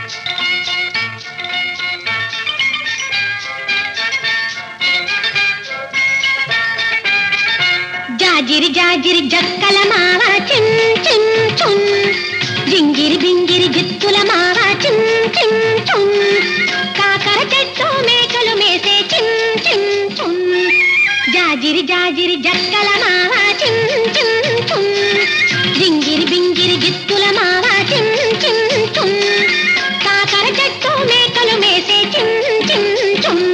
జాజిరి జాజిరి జక్కల మావ చిన్ చిన్ చున్ జింగిరి బింగిరి జిత్తుల మావ చిన్ చిన్ చున్ కాకర చెట్టు మేకలు మేసే చిన్ చిన్ చున్ జాజిరి జాజిరి జక్కల మావ చిన్ చిన్ చున్ జింగిరి బింగిరి జిత్తుల మావ చిన్ చిన్ చున్ కాకర చెట్టు మేకలు మేసే చిన్ చిన్ చున్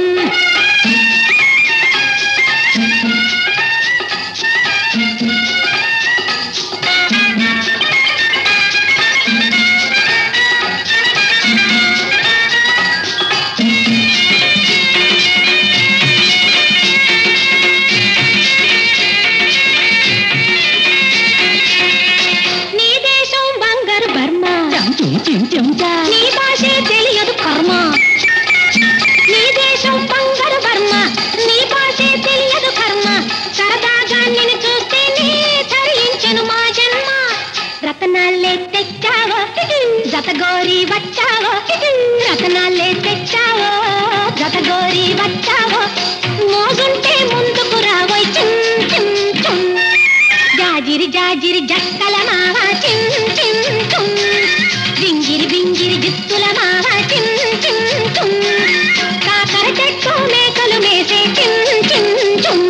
నీ దేశం బంగారు బర్మ నీ భాషే తెలియదు కర్మ నీ దేశం బంగారు బర్మ నీ భాషే తెలియదు కర్మ సరదాగా నిన్ను చూస్తే నీ తరించెను మా జన్మ రతనాలే తెచ్చావో జతగోరి వచ్చావో రతనాలే తెచ్చావో జతగోరి వచ్చావో మోగుంటే ముందుకు రావోయ్ చిన్ చిన్ చిన్ జాజిరి జాజిరి జక్కల మావ చిన్ చిన్ చున్ జింగిరి బింగిరి జిత్తుల మావ చిన్ చిన్ చున్ కాకర చెట్టు మేకలు మేసే చిన్ చిన్ చున్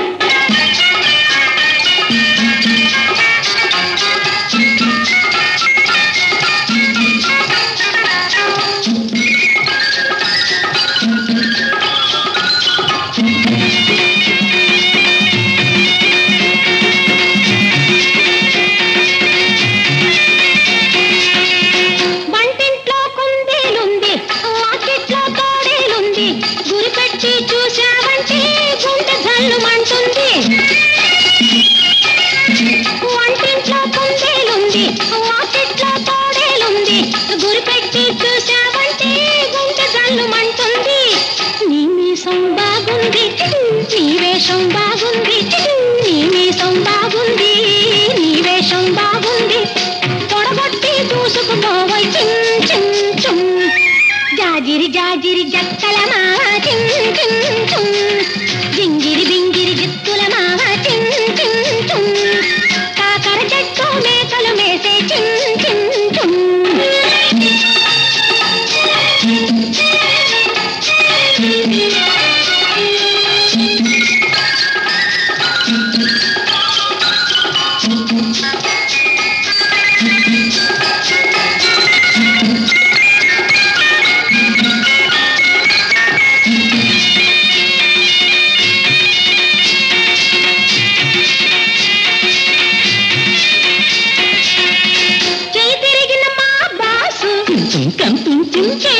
వంటింట్లో కుందేలుంది వాకిట్లో తోడేలుంది గురి పెట్టి చూశావంటే గుండె జల్లుమంటుంది వంటింట్లో కుందేలుంది వాకిట్లో తోడేలుంది గురి పెట్టి చూశావంటే గుండె జల్లుమంటుంది నీ మీసం బాగుంది నీ వేషం బాగుంది నీ మీసం బాగుంది నీ వేషం బాగుంది తొడగొట్టి దూసుకుపోవై చిన్ చిన్ చున్ జాజిరి జాజిరి జక్కల మావ చిన్ చిన్ చున్ జింగిరి బింగిరి జిత్తుల మావ చిన్ చిన్ చున్ కాకర చెట్టు మేకలు మేసే చిన్ చిన్ చున్ చేయి తిరిగిన మా బాసు చేయి